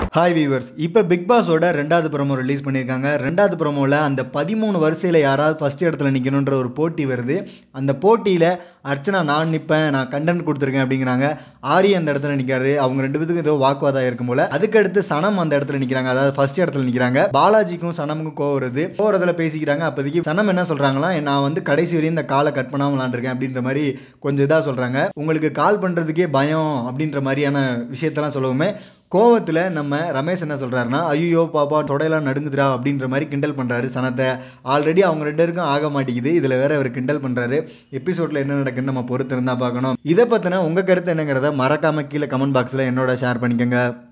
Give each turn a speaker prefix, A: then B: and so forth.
A: hi viewers இப்போ big பாஸோட ரெண்டாவது ப்ரோமோ ரிலீஸ் பண்ணியிருக்காங்க ரெண்டாவது ப்ரோமோவில் அந்த பதிமூணு வரிசையில் யாராவது ஃபஸ்ட் இடத்துல நிற்கணுன்ற ஒரு போட்டி வருது அந்த போட்டியில் அர்ச்சனா நான் நிற்பேன் நான் கண்டென்ட் கொடுத்துருக்கேன் அப்படிங்கிறாங்க ஆரி அந்த இடத்துல நிற்காரு அவங்க ரெண்டு பேத்துக்கும் ஏதோ வாக்குவாதம் இருக்கும் போல அதுக்கடுத்து சனம் அந்த இடத்துல நிற்கிறாங்க அதாவது ஃபர்ஸ்ட் இடத்துல நிற்கிறாங்க பாலாஜிக்கும் சனமுக்கும் கோவம் வருது கோவரத்தில் பேசிக்கிறாங்க அப்போதைக்கு சனம் என்ன சொல்கிறாங்களா நான் வந்து கடைசி வரையும் இந்த காலை கட் பண்ணாமல் விளாண்டுருக்கேன் அப்படின்ற மாதிரி கொஞ்சம் இதாக சொல்கிறாங்க உங்களுக்கு கால் பண்ணுறதுக்கே பயம் அப்படின்ற மாதிரியான விஷயத்தெல்லாம் சொல்லவுமே கோவத்தில் நம்ம ரமேஷ் என்ன சொல்கிறாருன்னா ஐயோ பாப்பா தொடையெல்லாம் நடுங்குதுடா அப்படின்ற மாதிரி கிண்டல் பண்ணுறாரு சனத்தை ஆல்ரெடி அவங்க ரெண்டு பேருக்கும் ஆக மாட்டேங்குது இதில் வேற அவர் கிண்டல் பண்ணுறாரு எபிசோடில் என்ன நடக்குன்னு நம்ம பொறுத்து இருந்தால் பார்க்கணும் இதை பற்றின உங்கள் கருத்து என்னங்கிறத மறக்காமல் கீழே கமெண்ட் பாக்ஸில் என்னோட ஷேர் பண்ணிக்கோங்க